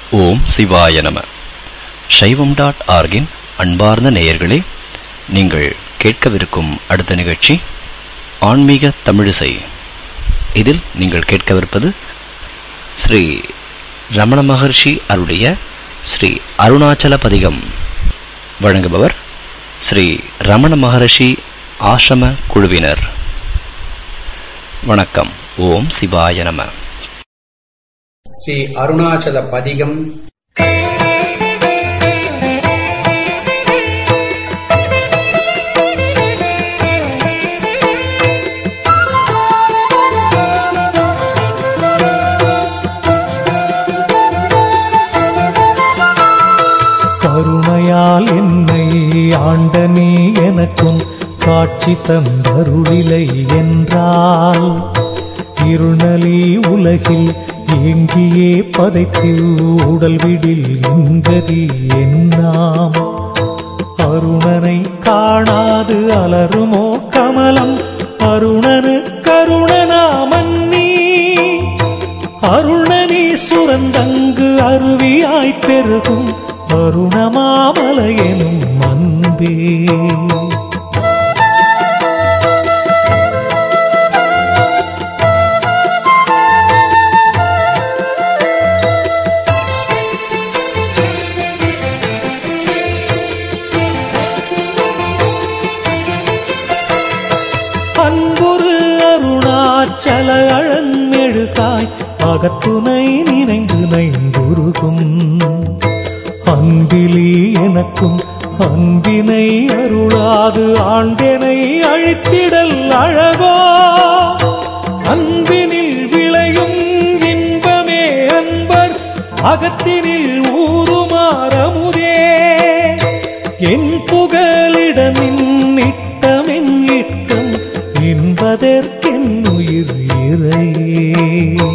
ஓம் சிவாய நம சைவம் டாட் ஆர்கின் அன்பார்ந்த நேயர்களே நீங்கள் கேட்கவிருக்கும் அடுத்த நிகழ்ச்சி ஆன்மீக தமிழிசை இதில் நீங்கள் கேட்கவிருப்பது ஸ்ரீ ரமண மகர்ஷி அருடைய ஸ்ரீ அருணாச்சல பதிகம் வழங்குபவர் ஸ்ரீ ரமண மகர்ஷி ஆசிரம குழுவினர் வணக்கம் ஓம் சிவாய நம ஸ்ரீ அருணாச்சல பதிகம் கருணையால் என்னை ஆண்ட நீ எனக்கும் காட்சி தந்தருளிலை என்றால் இருநலி உலகில் ஏங்கியே பதைத்து உடல் விடில் என்கதி என்னாம் அருணனை காணாது அலருமோ கமலம் அருணனு கருணனாமன்னி அருணனி சுரந்தங்கு அருவியாய்ப் பெருகும் அருணமாமலையெனும் அன்பே அன்புரு அருணாச்சல அழன்மெழுகாய் அகத்துணை நினைந்து நைந்துருகும் அன்பிலி எனக்கும் அன்பினை அருளாது ஆண்டெனை அழித்திடல் அழகோ அன்பினில் விளையும் இன்பமே அன்பர் அகத்தினில் ஊறுமாறமுதே என் புகலிடமின் இட்டமென் இட்டம் என்பதற்கென் உயிர் இறையே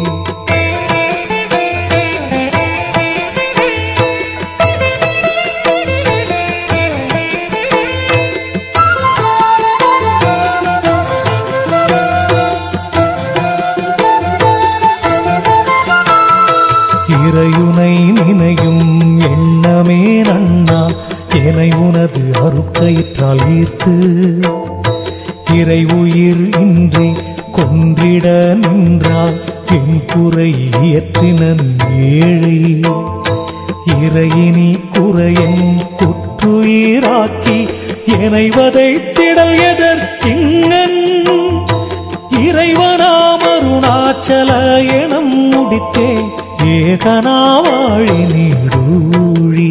இறையுனை நினையும் எண்ணமே நன்னா எனை உனது அருக்கயிற்றால் ஈர்த்து இறை உயிர் இன்றி கொன்றிட நின்றால் என் குறை இயற்றினன் ஏழை இறையினி குறையன் குற்றுயிராக்கி எனை வதைத்திடல் எதற்கிங்கன் இறைவனாம் அருணாச்சல எனம் முடித்தே ஏகனாவாழி நீடூழி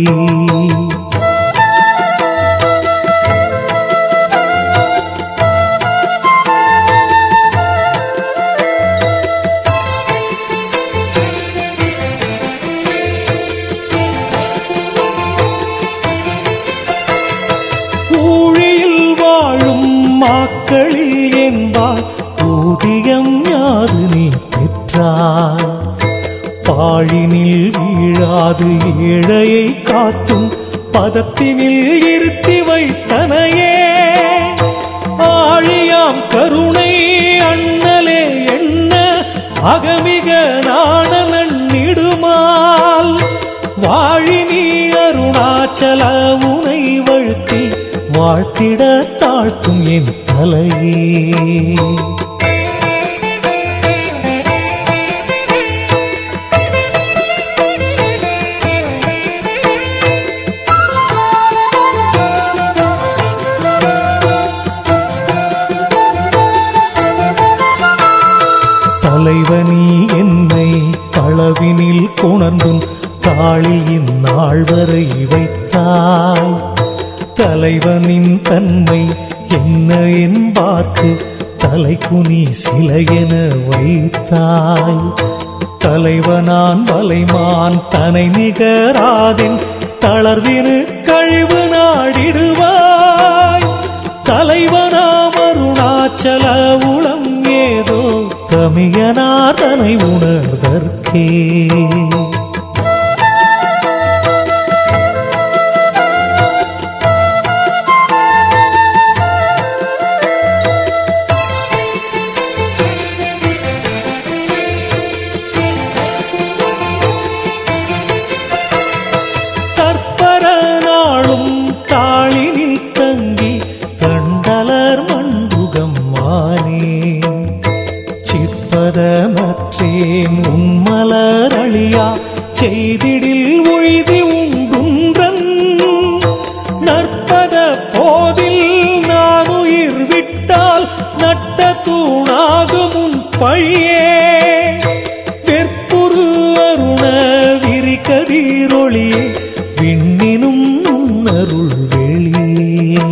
ஊழியில் வாழும் மாக்களில் என்பார் ஊதியம் யாது நீ பெற்றாய் பாழினில் வீழாது ஏழையை காத்தும் பதத்தினில் இருத்தி வைத்தனையே ஆழியாம் கருணை அண்ணலே என்ன அகமிக நாணனன் நிடுமால் வாழினி அருணாச்சல உனை வழுத்தி வாழ்த்திட தாழ்த்தும் என் தலையே தலைவனி என்னை களவினில் கொணர்ந்தும் தாளில் இந்நாள் வரை வைத்தாய் தலைவனின் தன்மை என்ன என்பார்க்கு தலைக்குனி சிலையென வைத்தாய் தலைவனான் வலைமான் தனை நிகராதின் தளர்வினு கழிவு நாடிடுவாய் தலைவனாம் அருணாச்சல உளம் ஏதோ தமியனாதனை உணர்தற்கே செய்திடில் ஒழிதி உண்டுன்றன் நற்பத போதில் நானுயிர் விட்டால் நட்ட தூணாகும் உன் பழியே வெற்புரு அருண விரி கதிரொளியே விண்ணினும் உன்னருள் வெளியே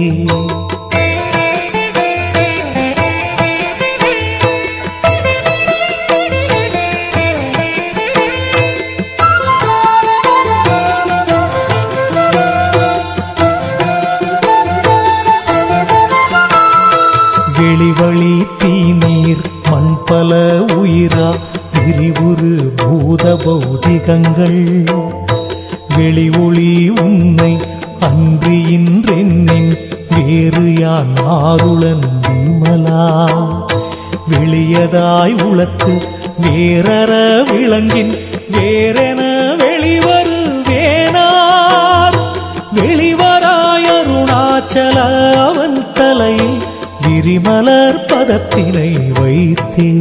வெளிவழி தீநீர் மண்பல உயிரா விரிவுரு பூத பௌதிகங்கள் வெளி ஒளி உன்னை அன்றி இன்றென்னின் வேறு யான் ஆருளன் விமலா வெளியதாய் உளத்து வேறற விளங்கின் வேறென வெளிவரு வேணார் வெளிவராய் அருணாச்சல அவன் தலையில் விரிமலர் பதத்தினை வைத்தே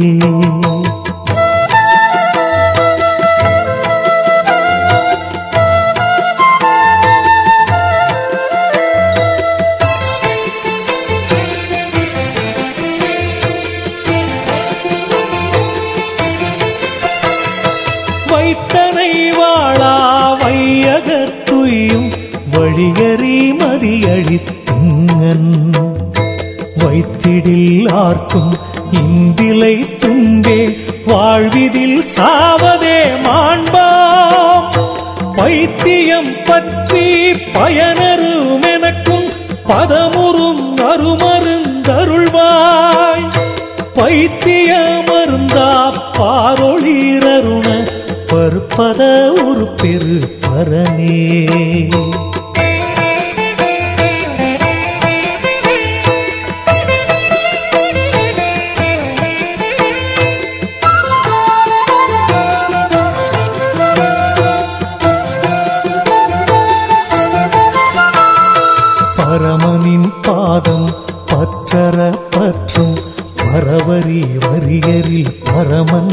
வைத்தனை வாழா வையகத்துயும் வழியறி மதியழித்துங்கன் வைத்திடில் ஆர்க்கும் இன்பிலை துன்பே வாழ்விதில் சாவதே மாண்பாம் பைத்தியம் பற்றி பயனரும் எனக்கும் பதமுறும் அருமருந்தருள்வாய் பைத்திய மருந்தா பாரொளிரருண பருப்பத ஒரு பெரு பரனே பரமனின் பாதம் பற்றற பற்றும் பரவரி வரியரில் பரமன்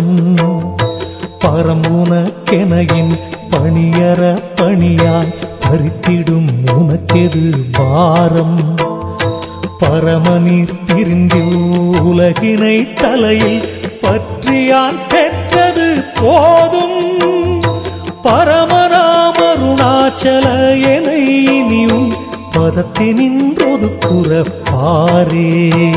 பரமுனக்கெனையின் பணியற பணியாய் பறித்திடும் உனக்கெது பாரம் பரமநீர் திரிந்து உலகினை தலையில் பற்றியான் பெற்றது போதும் பரமராமருணாச்சல என இனியும் பதத்தினின்றொது புறப்பாரே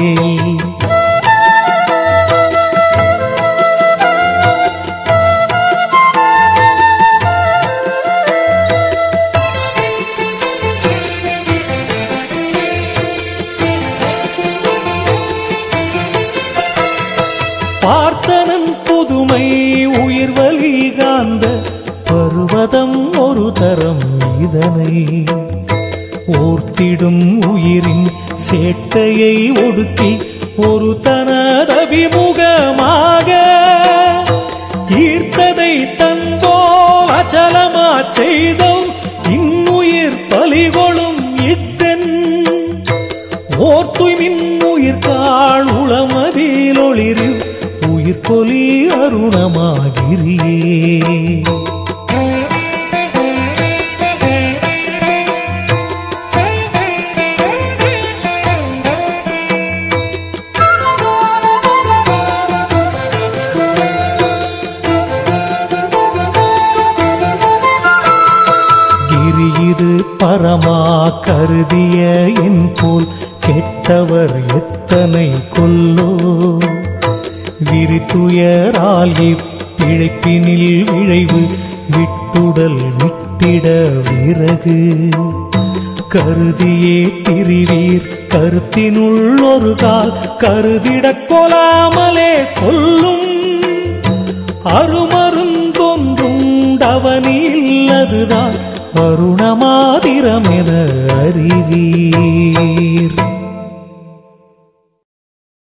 பார்த்தனன் புதுமை உயிர்வலி காந்த பருவதம் ஒரு தரம் இதனை ஓர்த்திடும் உயிரின் சேட்டையை ஒடுக்கி ஒரு தனதபிமுகமாக ஈர்த்ததை தன்போல் அச்சலமா செய்தோம் இன்னுயிர் பலிகொளும் இத்தன் ஓர் தூய்மின் உயிர் காள் உளமதில் ஒளிரில் உயிர் பொலி அருணமாகிரியே கிரியிது பரமா கருதிய என் போல் கெட்டவர் எத்தனை கொல்லோ விரித்துயரால் இப்பிழைப்பினில் விழைவு விட்டுடல் விட்டிட விறகு கருதியே திரிவீர் கருத்தினுள் ஒரு கால் கருதிடக் கொலாமலே கொல்லும் அருமருந்தொன்றுண்டவனில் அதுதான் அருணமாதிரம் என அறிவீர்